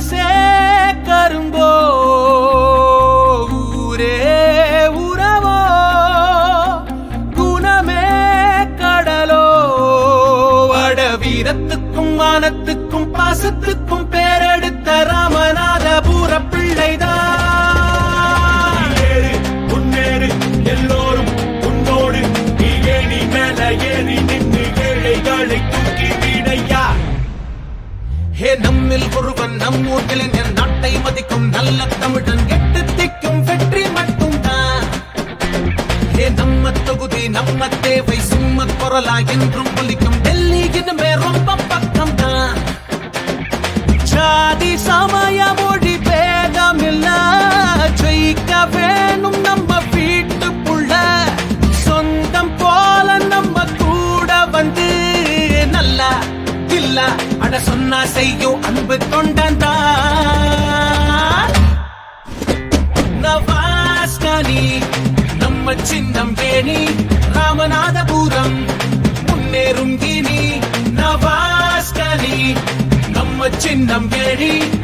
மனசே கரும்போ ஊரே உறவோ குணமே கடலோ வட வீரத்துக்கும் வானத்துக்கும் பாசத்துக்கும் பேரெடுத்த ராமநாதபுர பிள்ளைதான் ஏறு முன்னேறு எல்லோரும் உன்னோடு நீ ஏணி மேல ஏறி நின்று ஏழைகளை தூக்கி விடையா ஹே நம்மில் ஒருவன் நம் ஊர்களின் என் நாட்டை மதிக்கும் நல்ல தமிழன் எட்டு திக்கும் வெற்றி மட்டும்தான் ஹே நம்ம தொகுதி நம்ம தேவை சும்ம குரலா என்றும் ஒலிக்கும் டெல்லி இனிமே ரொம்ப பக்கம் தான் ஜாதி சமய மொழி பேதம் இல்ல ஜெயிக்க வேணும் நம்ம வீட்டுக்குள்ள சொந்தம் போல நம்ம கூட வந்து நல்லா இல்ல அட சொன்னா செய்யும் அன்பு தொண்டன் தான் நவாஸ்கானி நம்ம சின்னம் வேணி ராமநாதபுரம் முன்னேறும் கினி நவாஸ்கானி நம்ம சின்னம் வேணி